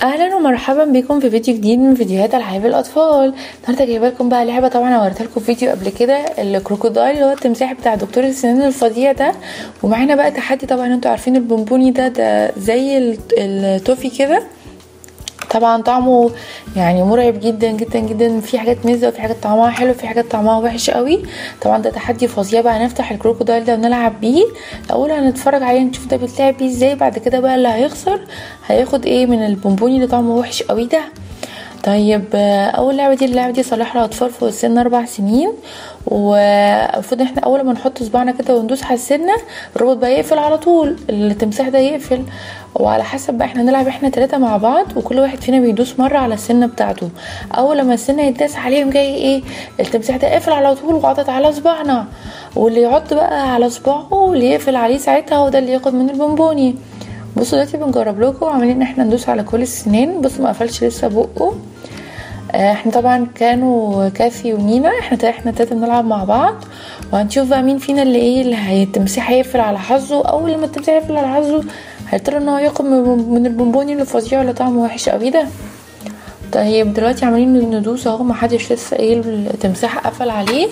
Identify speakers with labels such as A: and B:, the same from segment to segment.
A: اهلا ومرحبا بكم في فيديو جديد من فيديوهات العاب الاطفال النهارده جايبه لكم بقى لعبه طبعا انا وريتها لكم في فيديو قبل كده الكروكودايل اللي هو التمساح بتاع دكتور السنان الفظيع ده ومعانا بقى تحدي طبعا انتوا عارفين البونبوني ده ده زي الت- التوفي كده طبعا طعمه يعني مرعب جدا جدا جدا في حاجات مزه وفي حاجات طعمها حلو في حاجات طعمها وحش قوي طبعا ده تحدي فظيع بقى هنفتح الكروكودايل ده ونلعب بيه الاول هنتفرج عليه نشوف ده بيتلعب بيه ازاي بعد كده بقى اللي هيخسر هياخد ايه من البونبوني اللي طعمه وحش قوي ده طيب آه، اول لعبه دي اللعبه دي صالحه للاطفال فوق سن اربع سنين والمفروض ان احنا اول ما نحط صباعنا كده وندوس على السنه الروبوت بقى يقفل على طول التمساح ده يقفل وعلى حسب بقى احنا نلعب احنا ثلاثه مع بعض وكل واحد فينا بيدوس مره على السنه بتاعته اول لما السنه يتداس عليهم جاي ايه التمساح ده قافل على طول وعضت على صباعنا واللي يحط بقى على صباعه واللي يقفل عليه ساعتها هو ده اللي ياخد من البونبوني بصوا دلوقتي بنجرب لكم عاملين ان احنا ندوس على كل السنان بصوا ما قفلش لسه بقه آه، احنا طبعا كانوا كافي ونينا احنا تا- احنا تلاته بنلعب مع بعض وهنشوف بقى مين فينا اللي ايه اللي هي- التمساح هيقفل على حظه اول لما التمساح يقفل على حظه هيضطر ان هو ياخد من من البونبوني اللي فظيع اللي طعمه وحش قوي ده طيب دلوقتي عمالين ندوس اهو محدش لسه ايه التمساح قفل عليه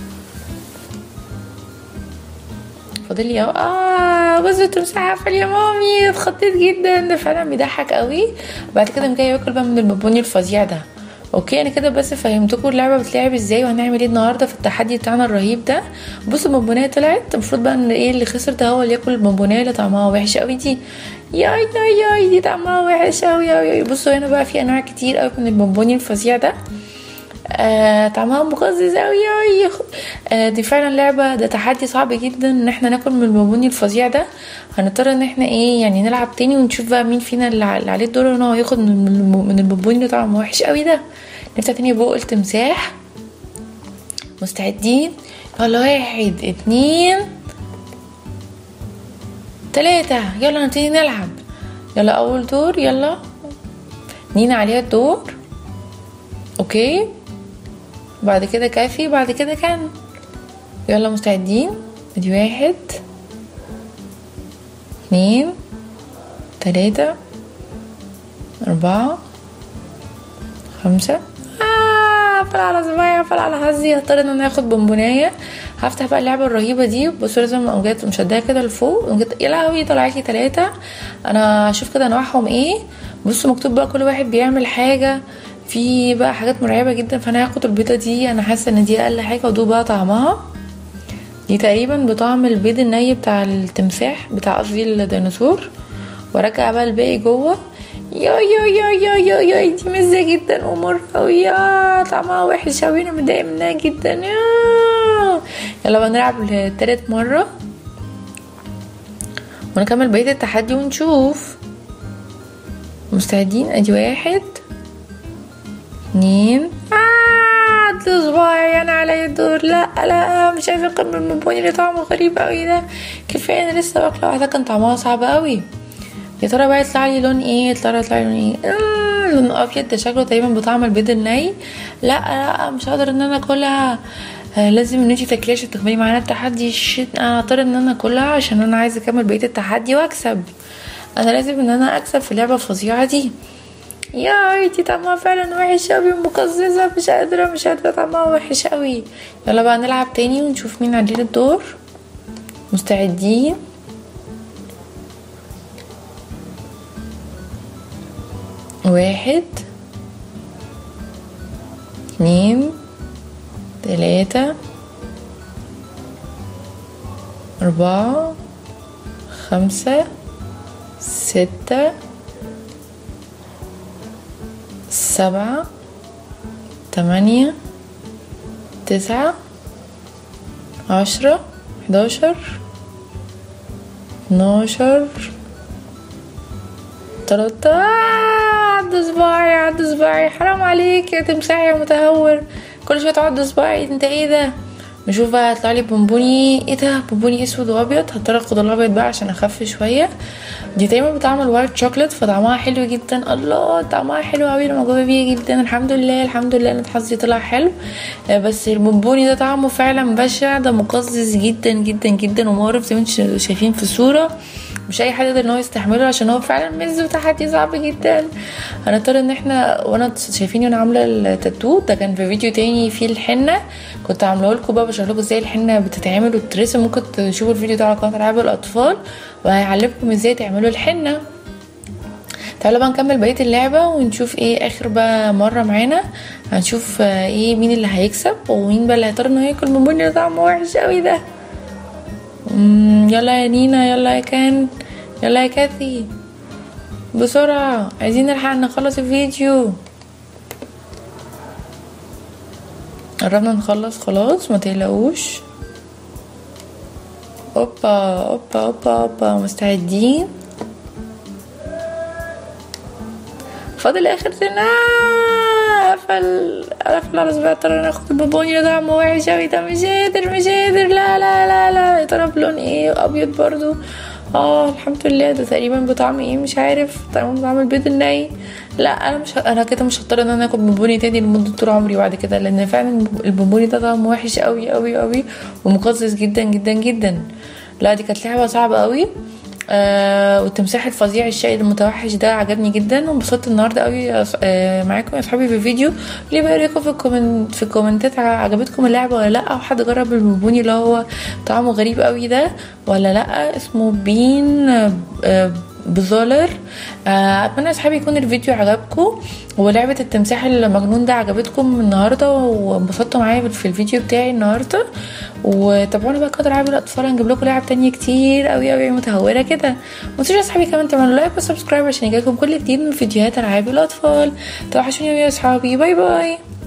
A: فاضل لي اهو اه بص التمساح قفل يا مامي اتخضيت جدا ده فعلا بيضحك قوي بعد كده قام جاي ياكل بقى من البونبوني الفظيع ده اوكي انا كده بس فهمتكم اللعبه بتلعب ازاي وهنعمل ايه النهارده في التحدي بتاعنا الرهيب ده بصوا البونبونيه طلعت المفروض بقى ان ايه اللي خسر ده هو اللي ياكل البونبونيه اللي طعمها وحش قوي دي ياي ياي ياي دي طعمها وحش قوي قوي بصوا هنا بقى في انواع كتير قوي من البونبوني الفظيع ده آه طعمها مقزز قوي قوي آه دي فعلا لعبه ده تحدي صعب جدا ان احنا ناكل من البونبوني الفظيع ده هنضطر ان احنا ايه يعني نلعب تاني ونشوف بقى مين فينا اللي ع- اللي عليه الدور ان هو ياخد من الم- من البونبوني اللي طعمه وحش قوي ده نفتح تاني بق التمساح مستعدين يلا واحد اتنين تلاتة يلا نبتدي نلعب يلا اول دور يلا نينا عليها الدور اوكي بعد كده كافي بعد كده كان يلا مستعدين ادي واحد اتنين تلاتة أربعة خمسة آه قفل على صباعي قفل على حظي هضطر ان انا اخد بونبونايه هفتح بقى اللعبه الرهيبه دي بصوا لازم اقوم جايه مشداها كده لفوق وقوم جاية- يا لهوي طلعت لي تلاتة انا هشوف كده انواعهم ايه بصوا مكتوب بقى كل واحد بيعمل حاجه في بقى حاجات مرعبه جدا فانا هاخد البيضه دي انا حاسه ان دي اقل حاجه ودوق بقى طعمها دي تقريبا بطعم البيض الني بتاع التمساح بتاع قصدي الديناصور وارجع بقى الباقي جوه يا يا يا يا يا يا دي مزة جدا ومرة أوي يا طعمها وحش أوي أنا متضايقة منها جدا يا يلا بقى نلعب لتالت مرة ونكمل بقية التحدي ونشوف مستعدين ادي واحد اتنين آه ده صباعي انا عليا الدور لا لا مش عايزه اكمل من البوني اللي طعمه غريب قوي ده كفايه انا لسه واكله واحده كان طعمها صعب قوي يا ترى بقى يطلع لي لون ايه يا ترى يطلع لي لون ايه آه لون ابيض ده شكله تقريبا بطعم البيض الني لا لا مش هقدر ان انا اكلها آه لازم ان انتي تاكليها عشان تكملي معانا التحدي شيت انا هضطر ان انا اكلها عشان انا عايزه اكمل بقيه التحدي واكسب انا لازم ان انا اكسب في اللعبه الفظيعه دي يا دي طعمها فعلا وحش قوي مقززة مش قادرة مش قادرة طعمها وحش قوي يلا بقى نلعب تاني ونشوف مين علينا الدور مستعدين واحد اتنين تلاتة أربعة خمسة ستة سبعة تمانية تسعة عشرة حداشر اتناشر تلاتة عد صباعي عد صباعي حرام عليك يا تمساح يا متهور كل شوية تعض صباعي انت ايه ده نشوف بقى هيطلع لي بونبوني ايه ده بونبوني اسود وابيض هضطر اخد الابيض بقى عشان اخف شويه دي دايما بتعمل وايت شوكليت فطعمها حلو جدا الله طعمها حلو قوي انا معجبه بيه جدا الحمد لله الحمد لله ان حظي طلع حلو آه، بس البونبوني ده طعمه فعلا بشع ده مقزز جدا جدا جدا ومقرف زي ما انتم شايفين في الصوره مش اي حد يقدر ان هو يستحمله عشان هو فعلا مز وتحدي صعب جدا هنضطر ان احنا وانا شايفين وانا عامله التاتو ده كان في فيديو تاني فيه الحنه كنت عامله لكم بقى بشرح لكم ازاي الحنه بتتعمل وتترسم ممكن تشوفوا الفيديو ده على قناه العاب الاطفال وهيعلمكم ازاي تعملوا الحنه تعالوا بقى نكمل بقيه اللعبه ونشوف ايه اخر بقى مره معانا هنشوف ايه مين اللي هيكسب ومين بقى اللي هيضطر انه ياكل من بني طعمه وحش قوي ده يلا يا نينا يلا يا كان يلا يا كاثي بسرعة عايزين نلحق نخلص الفيديو قربنا نخلص خلاص ما تقلقوش اوبا اوبا اوبا اوبا مستعدين فاضل اخر سنة قفل قفل على صباعي ترى انا اخد البونبوني ده طعمه وحش اوي ده مش قادر مش قادر لا لا لا لا يا ترى بلون ايه ابيض برضو اه الحمد لله ده تقريبا بطعم ايه مش عارف طعم بطعم البيض الني لا انا مش انا كده مش هضطر ان انا اكل بونبوني تاني لمده طول عمري بعد كده لان فعلا البونبوني ده طعمه وحش قوي قوي قوي ومقزز جدا جدا جدا لا دي كانت لعبه صعبه قوي آه والتمساح الفظيع الشقي المتوحش ده عجبني جدا وانبسطت النهارده قوي آه معاكم يا اصحابي في الفيديو ليه بقى رايكم في الكومنت في الكومنتات عجبتكم اللعبه ولا لا او حد جرب البونبوني اللي هو طعمه غريب قوي ده ولا لا اسمه بين آه بزولر اتمنى يا اصحابي يكون الفيديو عجبكم ولعبه التمساح المجنون ده عجبتكم النهارده وانبسطتوا معايا في الفيديو بتاعي النهارده وتابعونا بقى قدر العاب الاطفال هنجيب لكم لعب تانية كتير قوي قوي متهوره كده ومتنسوش يا اصحابي كمان تعملوا لايك وسبسكرايب عشان يجيلكم كل جديد من فيديوهات العاب الاطفال توحشوني يا اصحابي باي باي